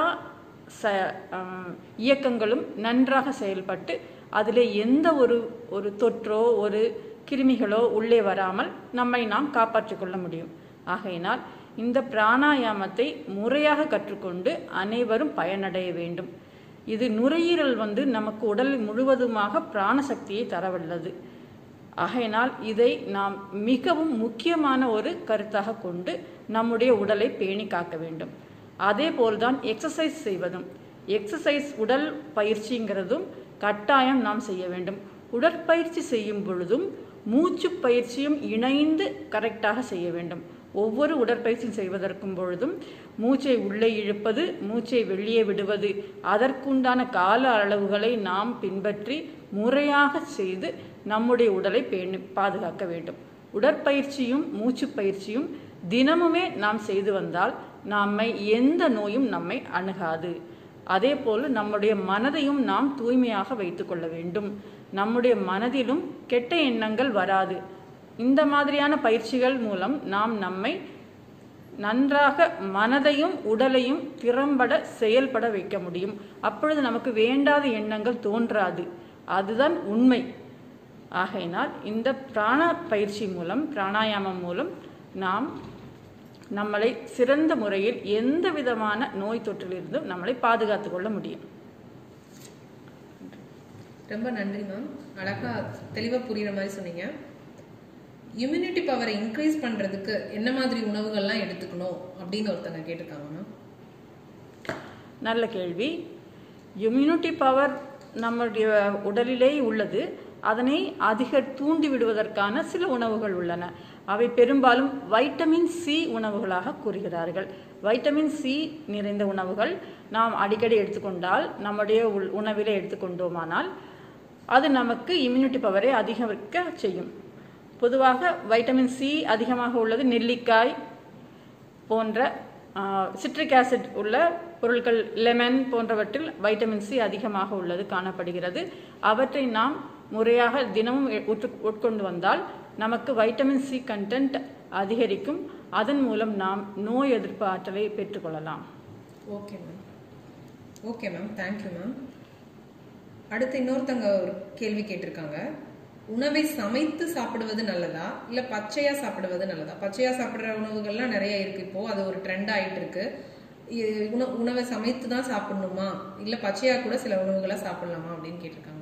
ச ஆஹ், இயக்கங்களும் நன்றாக செயல்பட்டு அதிலே எந்த ஒரு ஒரு தொற்றோ ஒரு கிருமிகளோ உள்ளே வராமல் நம்மை நாம் காப்பாற்றிக் கொள்ள முடியும் ஆகையினால் இந்த பிராணாயாமத்தை முறையாக கற்றுக்கொண்டு அனைவரும் பயனடைய வேண்டும் இது நுரையீரல் வந்து நமக்கு உடல் முழுவதுமாக பிராணசக்தியை தரவல்லது ஆகையினால் இதை நாம் மிகவும் முக்கியமான ஒரு கருத்தாக கொண்டு நம்முடைய உடலை பேணி காக்க வேண்டும் அதே போல்தான் எக்ஸசைஸ் செய்வதும் எக்ஸசைஸ் உடல் பயிற்சிங்கிறதும் கட்டாயம் நாம் செய்ய வேண்டும் உடற்பயிற்சி செய்யும் பொழுதும் மூச்சு பயிற்சியும் இணைந்து கரெக்டாக செய்ய வேண்டும் ஒவ்வொரு உடற்பயிற்சியும் செய்வதற்கும் பொழுதும் மூச்சை உள்ளே இழுப்பது மூச்சை வெளியே விடுவது அதற்குண்டான கால அளவுகளை நாம் பின்பற்றி முறையாக செய்து நம்முடைய உடலை பேணி பாதுகாக்க வேண்டும் உடற்பயிற்சியும் மூச்சு பயிற்சியும் தினமுமே நாம் செய்து வந்தால் நம்மை எந்த நோயும் நம்மை அணுகாது அதே போல் நம்முடைய மனதையும் நாம் தூய்மையாக வைத்துக்கொள்ள வேண்டும் நம்முடைய மனதிலும் கெட்ட எண்ணங்கள் வராது இந்த மாதிரியான பயிற்சிகள் மூலம் நாம் நம்மை நன்றாக மனதையும் உடலையும் திறம்பட செயல்பட வைக்க முடியும் அப்பொழுது நமக்கு வேண்டாத எண்ணங்கள் தோன்றாது அதுதான் உண்மை ஆகையினால் இந்த பிராண பயிற்சி மூலம் பிராணாயாமம் மூலம் நாம் நம்மளை சிறந்த முறையில் எந்த விதமான நோய் தொற்றிலிருந்தும் நம்மளை பாதுகாத்து கொள்ள முடியும் ரொம்ப நன்றி மேம் அழகா தெளிவா புரியுற மாதிரி சொன்னீங்க இம்யூனிட்டி பவரை இன்க்ரீஸ் பண்றதுக்கு என்ன மாதிரி உணவுகள்லாம் எடுத்துக்கணும் அப்படின்னு ஒருத்தங்க கேட்டிருக்காங்க மேம் நல்ல கேள்வி இம்யூனிட்டி பவர் நம்முடைய உடலிலே உள்ளது அதனை அதிக தூண்டி விடுவதற்கான சில உணவுகள் உள்ளன அவை பெரும்பாலும் வைட்டமின் சி உணவுகளாக கூறுகிறார்கள் வைட்டமின் சி நிறைந்த உணவுகள் நாம் அடிக்கடி எடுத்துக்கொண்டால் நம்முடைய உள்- உணவிலே எடுத்துக்கொண்டோமானால் அது நமக்கு இம்யூனிட்டி பவரை அதிகரிக்க செய்யும் பொதுவாக வைட்டமின் சி அதிகமாக உள்ளது நெல்லிக்காய் போன்ற சிட்ரிக் ஆசிட் உள்ள பொருட்கள் லெமன் போன்றவற்றில் வைட்டமின் சி அதிகமாக உள்ளது காணப்படுகிறது அவற்றை நாம் முறையாக தினமும் எ- உற்று- உட்கொண்டு வந்தால் நமக்கு வைட்டமின் சி கண்டென்ட் அதிகரிக்கும் அதன் மூலம் நாம் நோய் எதிர்ப்பு ஆற்றலை பெற்றுக்கொள்ளலாம் okay ma'am okay ma'am thank you ma'am அடுத்து இன்னொருத்தங்க ஒரு கேள்வி கேட்டிருக்காங்க உணவை சமைத்து சாப்பிடுவது நல்லதா இல்ல பச்சையா சாப்பிடுவது நல்லதா பச்சையா சாப்பிடுற உணவுகள்லாம் நிறைய இருக்கு இப்போ அது ஒரு ட்ரெண்ட் ஆயிட்டு இருக்கு இ- உண- உணவை சமைத்து தான் சாப்பிடணுமா இல்ல பச்சையா கூட சில உணவுகளை சாப்பிடலாமா அப்படின்னு கேட்டிருக்காங்க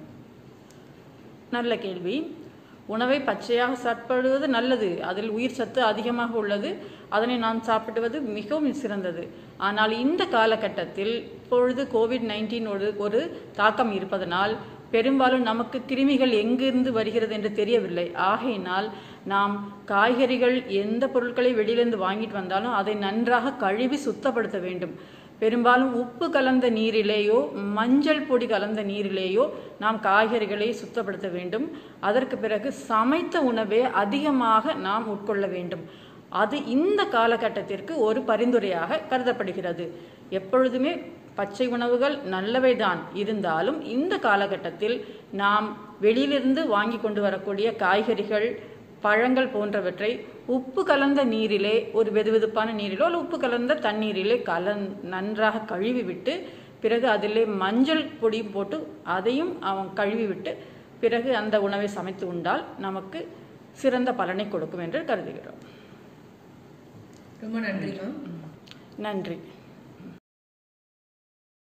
நல்ல கேள்வி உணவை பச்சையாக சாப்பிடுவது நல்லது அதில் உயிர் சத்து அதிகமாக உள்ளது அதனை நாம் சாப்பிடுவது மிகவும் சிறந்தது ஆனால் இந்த காலகட்டத்தில் இப்பொழுது கோவிட் நைன்டீன் ஒரு ஒரு தாக்கம் இருப்பதனால் பெரும்பாலும் நமக்கு கிருமிகள் எங்கிருந்து வருகிறது என்று தெரியவில்லை ஆகையினால் நாம் காய்கறிகள் எந்த பொருட்களை வெளியிலிருந்து வாங்கிட்டு வந்தாலும் அதை நன்றாக கழுவி சுத்தப்படுத்த வேண்டும் பெரும்பாலும் உப்பு கலந்த நீரிலேயோ மஞ்சள் பொடி கலந்த நீரிலேயோ நாம் காய்கறிகளை சுத்தப்படுத்த வேண்டும் அதற்கு பிறகு சமைத்த உணவை அதிகமாக நாம் உட்கொள்ள வேண்டும் அது இந்த காலகட்டத்திற்கு ஒரு பரிந்துரையாக கருதப்படுகிறது எப்பொழுதுமே பச்சை உணவுகள் நல்லவைதான் இருந்தாலும் இந்த காலகட்டத்தில் நாம் வெளியிலிருந்து வாங்கி கொண்டு வரக்கூடிய காய்கறிகள் பழங்கள் போன்றவற்றை உப்பு கலந்த நீரிலே ஒரு வெதுவெதுப்பான நீரிலோ அல்லது உப்பு கலந்த தண்ணீரிலே கலந் நன்றாக கழுவி விட்டு பிறகு அதிலே மஞ்சள் பொடி போட்டு அதையும் அவன் கழுவி விட்டு பிறகு அந்த உணவை சமைத்து உண்டால் நமக்கு சிறந்த பலனை கொடுக்கும் என்று கருதுகிறோம் ரொம்ப நன்றி மேம் நன்றி